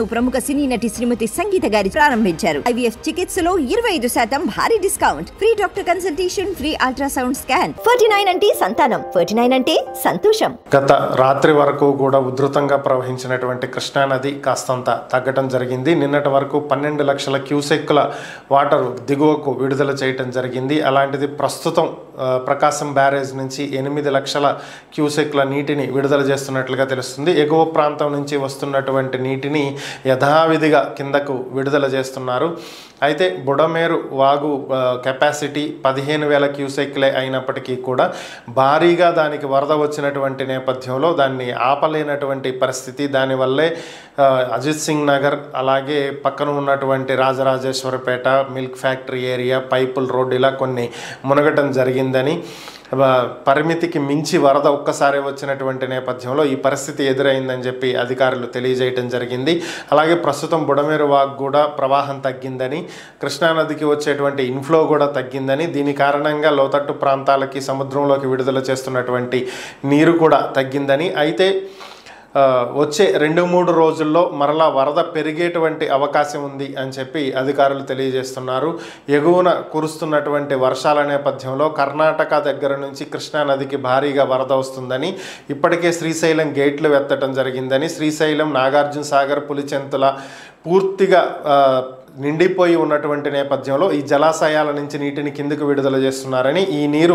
ప్రముఖ సినీ నటి శ్రీమతి సంగీత గారి ప్రారంభించారు ఐవీఎఫ్ చికిత్సలో ఇరవై ఐదు శాతం భారీ discount free doctor consultation free ultrasound scan forty nine అంటే సంతానం ఫోర్టీ నైన్ అంటే సంతోషం గత రాత్రి వరకు కూడా ఉధృతంగా ప్రవహించినటువంటి కృష్ణానది కాస్తంత తగ్గటం జరిగింది నిన్నటి వరకు పన్నెండు లక్షల క్యూసెక్కుల వాటర్ దిగువకు విడుదల చేయటం జరిగింది అలాంటిది ప్రస్తుతం ఆ, ప్రకాశం బ్యారేజ్ నుంచి ఎనిమిది లక్షల క్యూసెక్ల నీటిని విడుదల చేస్తున్నట్లుగా తెలుస్తుంది ఎగువ ప్రాంతం నుంచి వస్తున్నటువంటి నీటిని యథావిధిగా కిందకు విడుదల చేస్తున్నారు అయితే బుడమేరు వాగు ఆ, కెపాసిటీ పదిహేను వేల క్యూసెక్లే అయినప్పటికీ కూడా భారీగా దానికి వరద వచ్చినటువంటి నేపథ్యంలో దాన్ని ఆపలేనటువంటి పరిస్థితి దానివల్లే ఆ, అజిత్ సింగ్ నగర్ అలాగే పక్కన ఉన్నటువంటి రాజరాజేశ్వరపేట మిల్క్ ఫ్యాక్టరీ ఏరియా పైపుల్ రోడ్ ఇలా కొన్ని మునగటం జరిగిందని ఆ, పరిమితికి మించి వరద ఒక్కసారి వచ్చినటువంటి నేపథ్యంలో ఈ పరిస్థితి ఎదురైందని చెప్పి అధికారులు తెలియజేయటం జరిగింది అలాగే ప్రస్తుతం బుడమేరు వాగ్ కూడా ప్రవాహం తగ్గిందని కృష్ణానదికి వచ్చేటువంటి ఇన్ఫ్లో కూడా తగ్గిందని దీని కారణంగా లోతట్టు ప్రాంతాలకి సముద్రంలోకి విడుదల చేస్తున్నటువంటి నీరు కూడా తగ్గిందని అయితే ఆ, వచ్చే రెండు మూడు రోజుల్లో మరలా వరద పెరిగేటువంటి అవకాశం ఉంది అని చెప్పి అధికారులు తెలియజేస్తున్నారు ఎగువన కురుస్తున్నటువంటి వర్షాల నేపథ్యంలో కర్ణాటక దగ్గర నుంచి కృష్ణానదికి భారీగా వరద వస్తుందని ఇప్పటికే శ్రీశైలం గేట్లు వెత్తటం జరిగిందని శ్రీశైలం నాగార్జున సాగర్ పులిచెంతుల పూర్తిగా ఆ, నిండిపోయి ఉన్నటువంటి నేపథ్యంలో ఈ జలాశయాల నుంచి నీటిని కిందకు విడుదల చేస్తున్నారని ఈ నీరు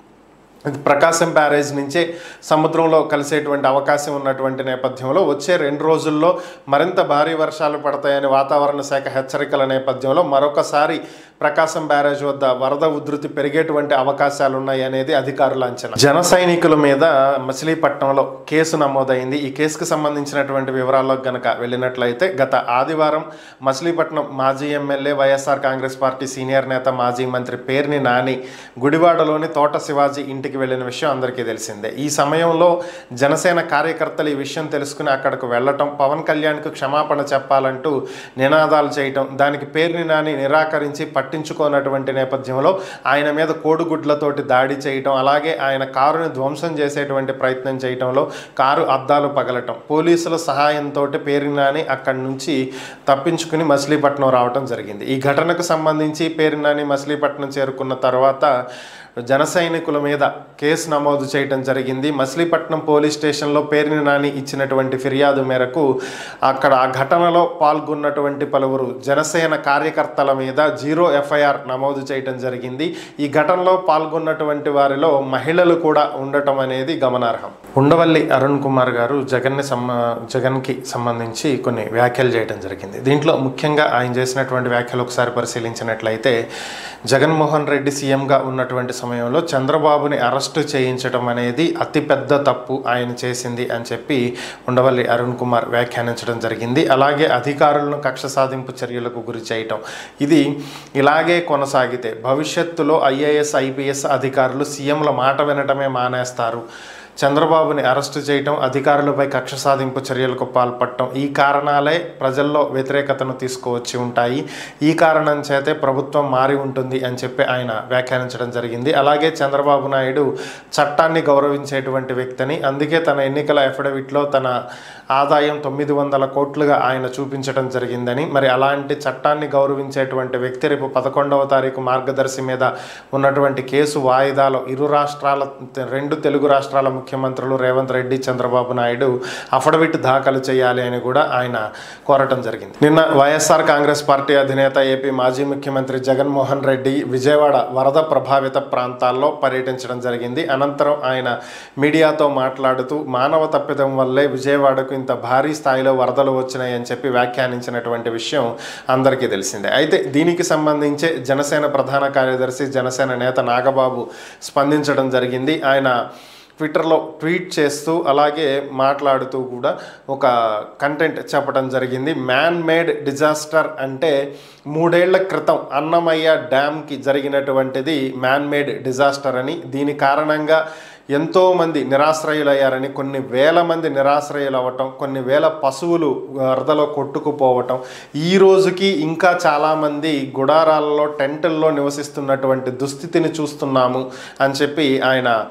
ఇది ప్రకాశం బ్యారేజ్ నుంచే సముద్రంలో కలిసేటువంటి అవకాశం ఉన్నటువంటి నేపథ్యంలో వచ్చే రెండు రోజుల్లో మరింత భారీ వర్షాలు పడతాయని వాతావరణ శాఖ హెచ్చరికల నేపథ్యంలో మరొకసారి ప్రకాశం బ్యారేజ్ వద్ద వరద ఉధృతి పెరిగేటువంటి అవకాశాలు ఉన్నాయి అనేది అధికారుల అంచనా జన సైనికుల మీద మచిలీపట్నంలో కేసు నమోదైంది ఈ కేసుకు సంబంధించినటువంటి వివరాల్లోకి గనక వెళ్ళినట్లయితే గత ఆదివారం మచిలీపట్నం మాజీ MLA YSR Congress party senior నేత మాజీ మంత్రి పేర్ని నాని గుడివాడలోని తోట శివాజీ ఇంటికి వెళ్ళిన విషయం అందరికీ తెలిసిందే ఈ సమయంలో జనసేన కార్యకర్తలు ఈ విషయం తెలుసుకుని అక్కడికి వెళ్ళటం పవన్ కళ్యాణ్కు క్షమాపణ చెప్పాలంటూ నినాదాలు చేయటం దానికి పేర్ని నాని నిరాకరించి పట్టించుకోనటువంటి నేపథ్యంలో ఆయన మీద కోడిగుడ్లతోటి దాడి చేయటం అలాగే ఆయన కారుని ధ్వంసం చేసేటువంటి ప్రయత్నం చేయటంలో కారు అద్దాలు పగలటం పోలీసుల సహాయంతో పేర్ని నాని అక్కడి నుంచి తప్పించుకుని మచిలీపట్నం రావటం జరిగింది ఈ ఘటనకు సంబంధించి పేర్ని నాని మచిలీపట్నం చేరుకున్న తర్వాత జన సైనికుల మీద కేసు నమోదు చేయడం జరిగింది మచిలీపట్నం పోలీస్ స్టేషన్లో పేరుని నాని ఇచ్చినటువంటి ఫిర్యాదు మేరకు అక్కడ ఆ ఘటనలో పాల్గొన్నటువంటి పలువురు జనసేన కార్యకర్తల మీద జీరో ఎఫ్ఐఆర్ నమోదు చేయడం జరిగింది ఈ ఘటనలో పాల్గొన్నటువంటి వారిలో మహిళలు కూడా ఉండటం అనేది గమనార్హం ఉండవల్లి అరుణ్ కుమార్ గారు జగన్ని సంబ జగన్కి సంబంధించి కొన్ని వ్యాఖ్యలు చేయడం జరిగింది దీంట్లో ముఖ్యంగా ఆయన చేసినటువంటి వ్యాఖ్యలు ఒకసారి పరిశీలించినట్లయితే జగన్మోహన్ రెడ్డి సీఎంగా ఉన్నటువంటి సమయంలో చంద్రబాబుని అరెస్టు చేయించడం అనేది అతిపెద్ద తప్పు ఆయన చేసింది అని చెప్పి ఉండవల్లి అరుణ్ కుమార్ వ్యాఖ్యానించడం జరిగింది అలాగే అధికారులను కక్ష సాధింపు చర్యలకు గురి చేయటం ఇది ఇలాగే కొనసాగితే భవిష్యత్తులో ఐఏఎస్ ఐపీఎస్ అధికారులు సీఎంల మాట వినటమే మానేస్తారు చంద్రబాబుని అరెస్టు చేయటం అధికారులపై కక్ష సాధింపు చర్యలకు పాల్పడటం ఈ కారణాలే ప్రజల్లో వ్యతిరేకతను తీసుకువచ్చి ఉంటాయి ఈ కారణం చేతే ప్రభుత్వం మారి ఉంటుంది అని చెప్పి ఆయన వ్యాఖ్యానించడం జరిగింది అలాగే చంద్రబాబు నాయుడు చట్టాన్ని గౌరవించేటువంటి వ్యక్తిని అందుకే తన ఎన్నికల అఫిడవిట్లో తన ఆదాయం తొమ్మిది వందల కోట్లుగా ఆయన చూపించడం జరిగిందని మరి అలాంటి చట్టాన్ని గౌరవించేటువంటి వ్యక్తి రేపు పదకొండవ తారీఖు మార్గదర్శి మీద ఉన్నటువంటి కేసు వాయిదాలో ఇరు రాష్ట్రాల రెండు తెలుగు రాష్ట్రాల ముఖ్యమంత్రులు రేవంత్ రెడ్డి చంద్రబాబు నాయుడు అఫిడవిట్ దాఖలు చేయాలి అని కూడా ఆయన కోరటం జరిగింది నిన్న వైఎస్ఆర్ కాంగ్రెస్ పార్టీ అధినేత ఏపీ మాజీ ముఖ్యమంత్రి జగన్మోహన్ రెడ్డి విజయవాడ వరద ప్రభావిత ప్రాంతాల్లో పర్యటించడం జరిగింది అనంతరం ఆయన మీడియాతో మాట్లాడుతూ మానవ తప్పిదం వల్లే విజయవాడకు ఇంత భారీ స్థాయిలో వరదలు వచ్చినాయి అని చెప్పి వ్యాఖ్యానించినటువంటి విషయం అందరికీ తెలిసిందే అయితే దీనికి సంబంధించే జనసేన ప్రధాన కార్యదర్శి జనసేన నేత నాగబాబు స్పందించడం జరిగింది ఆయన ట్విట్టర్లో ట్వీట్ చేస్తూ అలాగే మాట్లాడుతూ కూడా ఒక కంటెంట్ చెప్పడం జరిగింది మ్యాన్ మేడ్ డిజాస్టర్ అంటే మూడేళ్ల క్రితం అన్నమయ్య డ్యామ్కి జరిగినటువంటిది మ్యాన్ మేడ్ డిజాస్టర్ అని దీని కారణంగా ఎంతోమంది నిరాశ్రయులయ్యారని కొన్ని వేల మంది నిరాశ్రయులు అవ్వటం కొన్ని వేల పశువులు వరదలో కొట్టుకుపోవటం ఈ రోజుకి ఇంకా చాలామంది గుడారాలలో టెంటుల్లో నివసిస్తున్నటువంటి దుస్థితిని చూస్తున్నాము అని చెప్పి ఆయన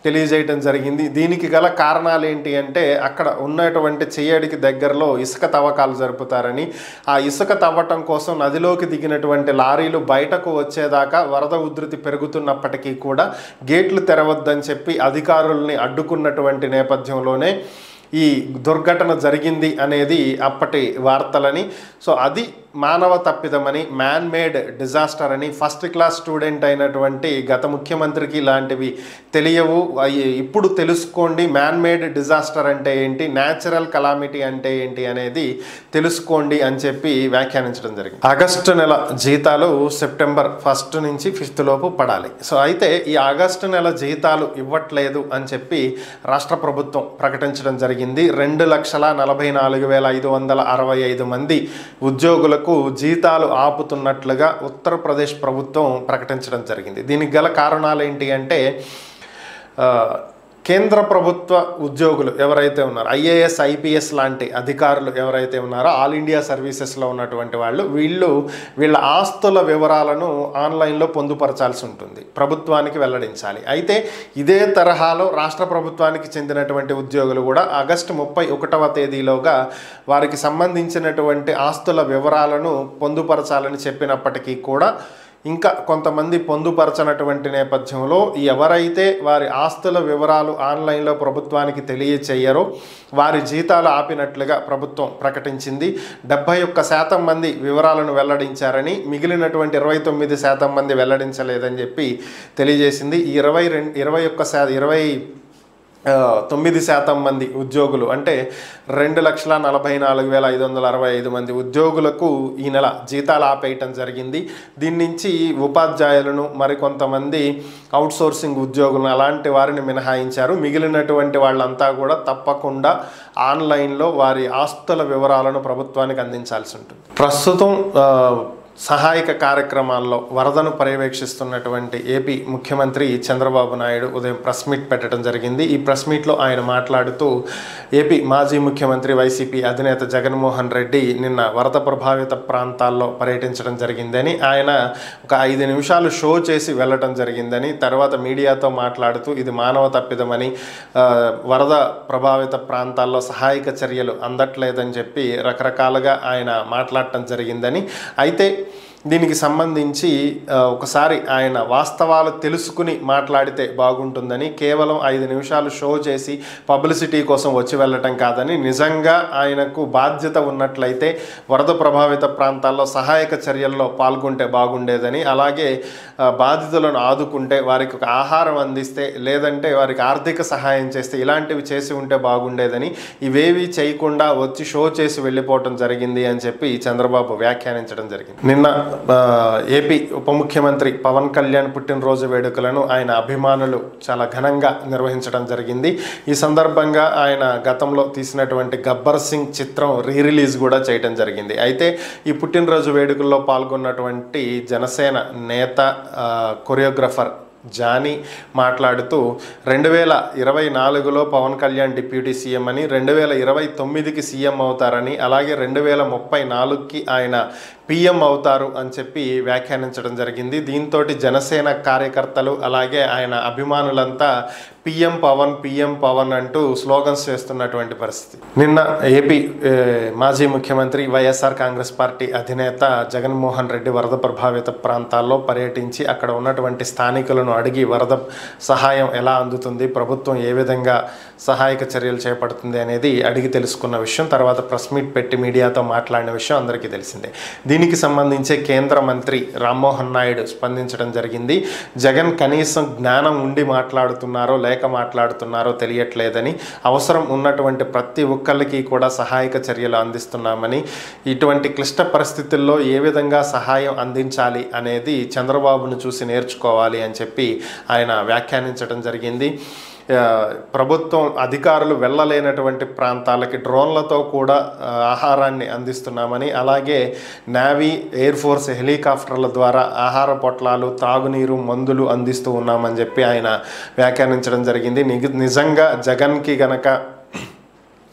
తెలియజేయటం జరిగింది దీనికి గల కారణాలు ఏంటి అంటే అక్కడ ఉన్నటువంటి చెయ్యడికి దగ్గరలో ఇసుక తవ్వకాలు జరుపుతారని ఆ ఇసుక తవ్వటం కోసం నదిలోకి దిగినటువంటి లారీలు బయటకు వచ్చేదాకా వరద ఉధృతి పెరుగుతున్నప్పటికీ కూడా గేట్లు తెరవద్దని చెప్పి అధికారుల్ని అడ్డుకున్నటువంటి నేపథ్యంలోనే ఈ దుర్ఘటన జరిగింది అనేది అప్పటి వార్తలని సో అది మానవ తప్పిదమని మ్యాన్ మేడ్ డిజాస్టర్ అని ఫస్ట్ క్లాస్ స్టూడెంట్ అయినటువంటి గత ముఖ్యమంత్రికి ఇలాంటివి తెలియవు అయి ఇప్పుడు తెలుసుకోండి మ్యాన్ మేడ్ డిజాస్టర్ అంటే ఏంటి న్యాచురల్ కలామిటీ అంటే ఏంటి అనేది తెలుసుకోండి అని చెప్పి వ్యాఖ్యానించడం జరిగింది ఆగస్టు నెల జీతాలు సెప్టెంబర్ ఫస్ట్ నుంచి ఫిఫ్త్ లోపు పడాలి సో అయితే ఈ ఆగస్టు నెల జీతాలు ఇవ్వట్లేదు అని చెప్పి రాష్ట్ర ప్రభుత్వం ప్రకటించడం జరిగింది రెండు లక్షల నలభై నాలుగు వేల ఐదు వందల అరవై ఐదు మంది ఉద్యోగులకు జీతాలు ఆపుతున్నట్లుగా ఉత్తరప్రదేశ్ ప్రభుత్వం ప్రకటించడం జరిగింది దీనికి గల కారణాలు ఏంటి అంటే ఆ, కేంద్ర ప్రభుత్వ ఉద్యోగులు ఎవరైతే ఉన్నారో ఐఏఎస్ ఐపీఎస్ లాంటి అధికారులు ఎవరైతే ఉన్నారో ఆల్ ఇండియా సర్వీసెస్లో ఉన్నటువంటి వాళ్ళు వీళ్ళు వీళ్ళ ఆస్తుల వివరాలను ఆన్లైన్లో పొందుపరచాల్సి ఉంటుంది ప్రభుత్వానికి వెల్లడించాలి అయితే ఇదే తరహాలో రాష్ట్ర ప్రభుత్వానికి చెందినటువంటి ఉద్యోగులు కూడా ఆగస్టు ముప్పై ఒకటవ తేదీలోగా వారికి సంబంధించినటువంటి ఆస్తుల వివరాలను పొందుపరచాలని చెప్పినప్పటికీ కూడా ఇంకా కొంతమంది పొందుపరచనటువంటి నేపథ్యంలో ఎవరైతే వారి ఆస్తుల వివరాలు ఆన్లైన్లో ప్రభుత్వానికి తెలియచేయరో వారి జీతాలు ఆపినట్లుగా ప్రభుత్వం ప్రకటించింది డెబ్బై ఒక్క శాతం మంది వివరాలను వెల్లడించారని మిగిలినటువంటి ఇరవై తొమ్మిది శాతం మంది వెల్లడించలేదని చెప్పి తెలియజేసింది ఈ ఇరవై రెండు ఇరవై ఒక్క శా ఇరవై ఆ, తొమ్మిది శాతం మంది ఉద్యోగులు అంటే రెండు లక్షల నలభై నాలుగు వేల ఐదు వందల అరవై ఐదు మంది ఉద్యోగులకు ఈ నెల జీతాలు ఆపేయటం జరిగింది దీని నుంచి ఉపాధ్యాయులను మరికొంతమంది అవుట్సోర్సింగ్ ఉద్యోగులను అలాంటి వారిని మినహాయించారు మిగిలినటువంటి వాళ్ళంతా కూడా తప్పకుండా ఆన్లైన్లో వారి ఆస్తుల వివరాలను ప్రభుత్వానికి అందించాల్సి ఉంటుంది ప్రస్తుతం ఆ, సహాయక కార్యక్రమాల్లో వరదను పర్యవేక్షిస్తున్నటువంటి ఏపీ ముఖ్యమంత్రి చంద్రబాబు నాయుడు ఉదయం ప్రెస్ మీట్ పెట్టడం జరిగింది ఈ ప్రెస్ మీట్లో ఆయన మాట్లాడుతూ ఏపీ మాజీ ముఖ్యమంత్రి వైసీపీ అధినేత జగన్మోహన్ రెడ్డి నిన్న వరద ప్రభావిత ప్రాంతాల్లో పర్యటించడం జరిగిందని ఆయన ఒక ఐదు నిమిషాలు షో చేసి వెళ్ళటం జరిగిందని తర్వాత మీడియాతో మాట్లాడుతూ ఇది మానవ తప్పిదమని ఆ, వరద ప్రభావిత ప్రాంతాల్లో సహాయక చర్యలు అందట్లేదని చెప్పి రకరకాలుగా ఆయన మాట్లాడటం జరిగిందని అయితే దీనికి సంబంధించి ఆ, ఒకసారి ఆయన వాస్తవాలు తెలుసుకుని మాట్లాడితే బాగుంటుందని కేవలం ఐదు నిమిషాలు షో చేసి పబ్లిసిటీ కోసం వచ్చి వెళ్ళటం కాదని నిజంగా ఆయనకు బాధ్యత ఉన్నట్లయితే వరద ప్రభావిత ప్రాంతాల్లో సహాయక చర్యల్లో పాల్గొంటే బాగుండేదని అలాగే ఆ, బాధితులను ఆదుకుంటే వారికి ఒక ఆహారం అందిస్తే లేదంటే వారికి ఆర్థిక సహాయం చేస్తే ఇలాంటివి చేసి ఉంటే బాగుండేదని ఇవేవి చేయకుండా వచ్చి షో చేసి వెళ్ళిపోవటం జరిగింది అని చెప్పి చంద్రబాబు వ్యాఖ్యానించడం జరిగింది నిన్న ఆ, ఏపీ ఉప ముఖ్యమంత్రి పవన్ కళ్యాణ్ పుట్టినరోజు వేడుకలను ఆయన అభిమానులు చాలా ఘనంగా నిర్వహించడం జరిగింది ఈ సందర్భంగా ఆయన గతంలో తీసినటువంటి గబ్బర్ సింగ్ చిత్రం రీ రిలీజ్ కూడా చేయడం జరిగింది అయితే ఈ పుట్టినరోజు వేడుకల్లో పాల్గొన్నటువంటి జనసేన నేత ఆ, కొరియోగ్రఫర్ జానీ మాట్లాడుతూ రెండు వేల ఇరవై నాలుగులో పవన్ కళ్యాణ్ డిప్యూటీ సీఎం అని రెండు వేల ఇరవై తొమ్మిదికి సీఎం అవుతారని అలాగే రెండు వేల ముప్పై నాలుగుకి ఆయన పిఎం అవుతారు అని చెప్పి వ్యాఖ్యానించడం జరిగింది దీంతో జనసేన కార్యకర్తలు అలాగే ఆయన అభిమానులంతా పిఎం పవన్ పిఎం పవన్ అంటూ స్లోగన్స్ చేస్తున్నటువంటి పరిస్థితి నిన్న ఏపీ ఏ, మాజీ ముఖ్యమంత్రి వైఎస్ఆర్ కాంగ్రెస్ పార్టీ అధినేత జగన్మోహన్ రెడ్డి వరద ప్రభావిత ప్రాంతాల్లో పర్యటించి అక్కడ ఉన్నటువంటి స్థానికులను అడిగి వరద సహాయం ఎలా అందుతుంది ప్రభుత్వం ఏ విధంగా సహాయక చర్యలు చేపడుతుంది అనేది అడిగి తెలుసుకున్న విషయం తర్వాత ప్రెస్ మీట్ పెట్టి మీడియాతో మాట్లాడిన విషయం అందరికీ తెలిసిందే దీనికి సంబంధించి కేంద్ర మంత్రి రామ్మోహన్ నాయుడు స్పందించడం జరిగింది జగన్ కనీసం జ్ఞానం ఉండి మాట్లాడుతున్నారో లేక మాట్లాడుతున్నారో తెలియట్లేదని అవసరం ఉన్నటువంటి ప్రతి ఒక్కరికి కూడా సహాయక చర్యలు అందిస్తున్నామని ఇటువంటి క్లిష్ట పరిస్థితుల్లో ఏ విధంగా సహాయం అందించాలి అనేది చంద్రబాబును చూసి నేర్చుకోవాలి అని చెప్పి ఆయన వ్యాఖ్యానించడం జరిగింది ఆ, ప్రభుత్వం అధికారులు వెళ్ళలేనటువంటి ప్రాంతాలకి డ్రోన్లతో కూడా ఆ, ఆహారాన్ని అందిస్తున్నామని అలాగే నేవీ ఎయిర్ ఫోర్స్ హెలికాప్టర్ల ద్వారా ఆహార పొట్లాలు తాగునీరు మందులు అందిస్తూ ఉన్నామని చెప్పి ఆయన వ్యాఖ్యానించడం జరిగింది నిజ- నిజంగా జగన్కి గనక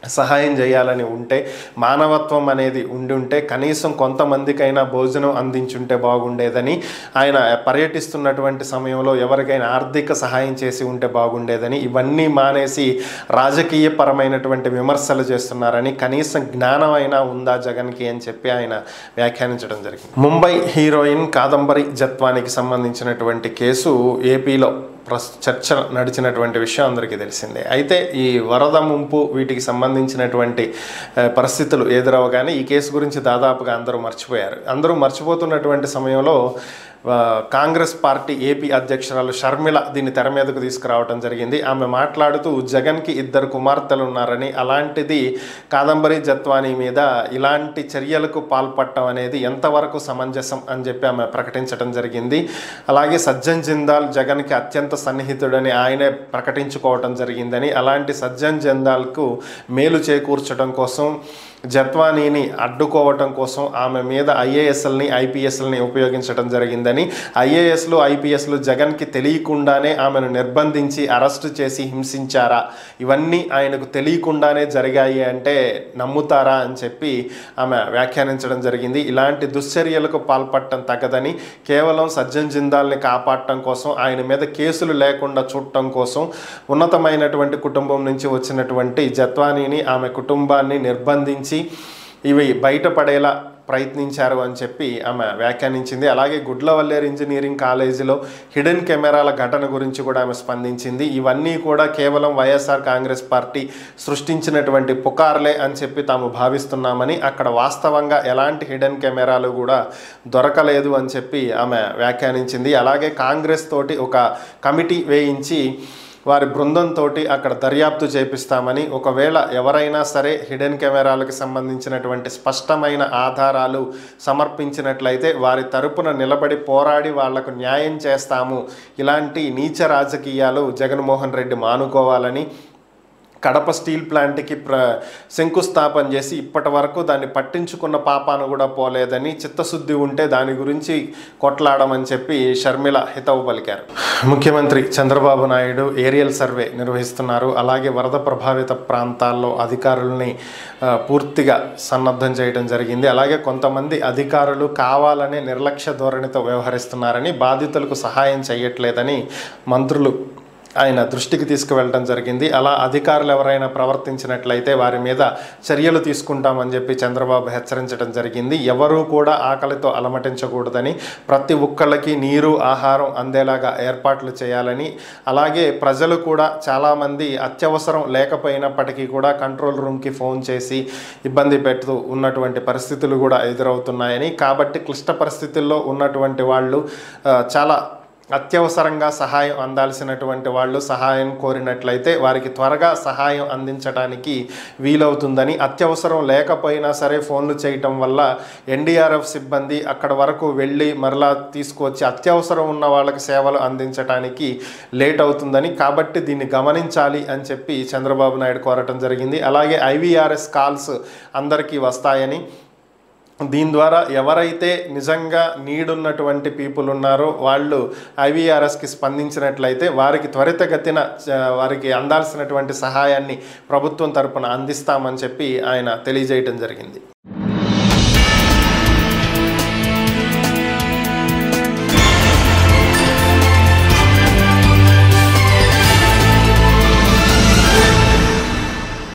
సహాయం చేయాలని ఉంటే మానవత్వం అనేది ఉండి ఉంటే కనీసం కొంతమందికైనా భోజనం అందించుంటే బాగుండేదని ఆయన పర్యటిస్తున్నటువంటి సమయంలో ఎవరికైనా ఆర్థిక సహాయం చేసి ఉంటే బాగుండేదని ఇవన్నీ మానేసి రాజకీయపరమైనటువంటి విమర్శలు చేస్తున్నారని కనీసం జ్ఞానం అయినా ఉందా జగన్కి అని చెప్పి ఆయన వ్యాఖ్యానించడం జరిగింది ముంబై హీరోయిన్ కాదంబరి జత్వానికి సంబంధించినటువంటి కేసు ఏపీలో ప్రస్ చర్చ నడిచినటువంటి విషయం అందరికీ తెలిసిందే అయితే ఈ వరద ముంపు వీటికి సంబంధించినటువంటి ఆ, పరిస్థితులు ఎదురవగానే ఈ కేసు గురించి దాదాపుగా అందరూ మర్చిపోయారు అందరూ మర్చిపోతున్నటువంటి సమయంలో ఆ, కాంగ్రెస్ పార్టీ ఏపీ అధ్యక్షురాలు షర్మిల దీన్ని తెర మీదకు తీసుకురావడం జరిగింది ఆమె మాట్లాడుతూ జగన్కి ఇద్దరు కుమార్తెలు ఉన్నారని అలాంటిది కాదంబరి జత్వానీ మీద ఇలాంటి చర్యలకు పాల్పడటం అనేది ఎంతవరకు సమంజసం అని చెప్పి ఆమె ప్రకటించడం జరిగింది అలాగే సజ్జన్ జిందాల్ జగన్కి అత్యంత సన్నిహితుడని ఆయనే ప్రకటించుకోవటం జరిగిందని అలాంటి సజ్జన్ జిందాల్కు మేలు చేకూర్చడం కోసం జత్వానీని అడ్డుకోవటం కోసం ఆమె మీద ఐఏఎస్ఎల్ని ఐపీఎస్ఎల్ని ఉపయోగించడం జరిగిందని ఐఏఎస్లు ఐపీఎస్లు జగన్కి తెలియకుండానే ఆమెను నిర్బంధించి అరెస్టు చేసి హింసించారా ఇవన్నీ ఆయనకు తెలియకుండానే జరిగాయి అంటే నమ్ముతారా అని చెప్పి ఆమె వ్యాఖ్యానించడం జరిగింది ఇలాంటి దుశ్చర్యలకు పాల్పడటం తగదని కేవలం సజ్జన్ జిందాల్ని కాపాడటం కోసం ఆయన మీద కేసులు లేకుండా చూడటం కోసం ఉన్నతమైనటువంటి కుటుంబం నుంచి వచ్చినటువంటి జత్వానీని ఆమె కుటుంబాన్ని నిర్బంధించి ఇవి బయటపడేలా ప్రయత్నించారు అని చెప్పి ఆమె వ్యాఖ్యానించింది అలాగే గుడ్లవల్లేరు ఇంజనీరింగ్ కాలేజీలో హిడెన్ కెమెరాల ఘటన గురించి కూడా ఆమె స్పందించింది ఇవన్నీ కూడా కేవలం వైఎస్ఆర్ కాంగ్రెస్ పార్టీ సృష్టించినటువంటి పుకార్లే అని చెప్పి తాము భావిస్తున్నామని అక్కడ వాస్తవంగా ఎలాంటి హిడెన్ కెమెరాలు కూడా దొరకలేదు అని చెప్పి ఆమె వ్యాఖ్యానించింది అలాగే కాంగ్రెస్ తోటి ఒక కమిటీ వేయించి వారి బృందంతో అక్కడ దర్యాప్తు చేపిస్తామని ఒకవేళ ఎవరైనా సరే హిడెన్ కెమెరాలకు సంబంధించినటువంటి స్పష్టమైన ఆధారాలు సమర్పించినట్లయితే వారి తరపున నిలబడి పోరాడి వాళ్లకు న్యాయం చేస్తాము ఇలాంటి నీచ రాజకీయాలు జగన్మోహన్ రెడ్డి మానుకోవాలని కడప స్టీల్ ప్లాంట్కి ప్ర శంకుస్థాపన చేసి ఇప్పటి వరకు దాన్ని పట్టించుకున్న పాపాను కూడా పోలేదని చిత్తశుద్ధి ఉంటే దాని గురించి కొట్లాడమని చెప్పి షర్మిల హితవు పలికారు ముఖ్యమంత్రి చంద్రబాబు నాయుడు ఏరియల్ సర్వే నిర్వహిస్తున్నారు అలాగే వరద ప్రభావిత ప్రాంతాల్లో అధికారుల్ని ఆ, పూర్తిగా సన్నద్ధం చేయడం జరిగింది అలాగే కొంతమంది అధికారులు కావాలనే నిర్లక్ష్య ధోరణితో వ్యవహరిస్తున్నారని బాధితులకు సహాయం చేయట్లేదని మంత్రులు ఆయన దృష్టికి తీసుకువెళ్ళడం జరిగింది అలా అధికారులు ఎవరైనా ప్రవర్తించినట్లయితే వారి మీద చర్యలు తీసుకుంటామని చెప్పి చంద్రబాబు హెచ్చరించడం జరిగింది ఎవరూ కూడా ఆకలితో అలమటించకూడదని ప్రతి ఒక్కళ్ళకి నీరు ఆహారం అందేలాగా ఏర్పాట్లు చేయాలని అలాగే ప్రజలు కూడా చాలామంది అత్యవసరం లేకపోయినప్పటికీ కూడా కంట్రోల్ రూమ్కి ఫోన్ చేసి ఇబ్బంది పెడుతూ ఉన్నటువంటి పరిస్థితులు కూడా ఎదురవుతున్నాయని కాబట్టి క్లిష్ట పరిస్థితుల్లో ఉన్నటువంటి వాళ్ళు ఆ, చాలా అత్యవసరంగా సహాయం అందాల్సినటువంటి వాళ్ళు సహాయం కోరినట్లయితే వారికి త్వరగా సహాయం అందించడానికి వీలవుతుందని అత్యవసరం లేకపోయినా సరే ఫోన్లు చేయటం వల్ల ఎన్డీఆర్ఎఫ్ సిబ్బంది అక్కడ వరకు వెళ్ళి మరలా తీసుకువచ్చి అత్యవసరం ఉన్న వాళ్ళకి సేవలు అందించడానికి లేట్ అవుతుందని కాబట్టి దీన్ని గమనించాలి అని చెప్పి చంద్రబాబు నాయుడు కోరటం జరిగింది అలాగే ఐవీఆర్ఎస్ కాల్స్ అందరికీ వస్తాయని దీని ద్వారా ఎవరైతే నిజంగా నీడున్నటువంటి పీపుల్ ఉన్నారో వాళ్ళు ఐవీఆర్ఎస్కి స్పందించినట్లయితే వారికి త్వరితగతిన చ- వారికి అందాల్సినటువంటి సహాయాన్ని ప్రభుత్వం తరపున అందిస్తామని చెప్పి ఆయన తెలియజేయడం జరిగింది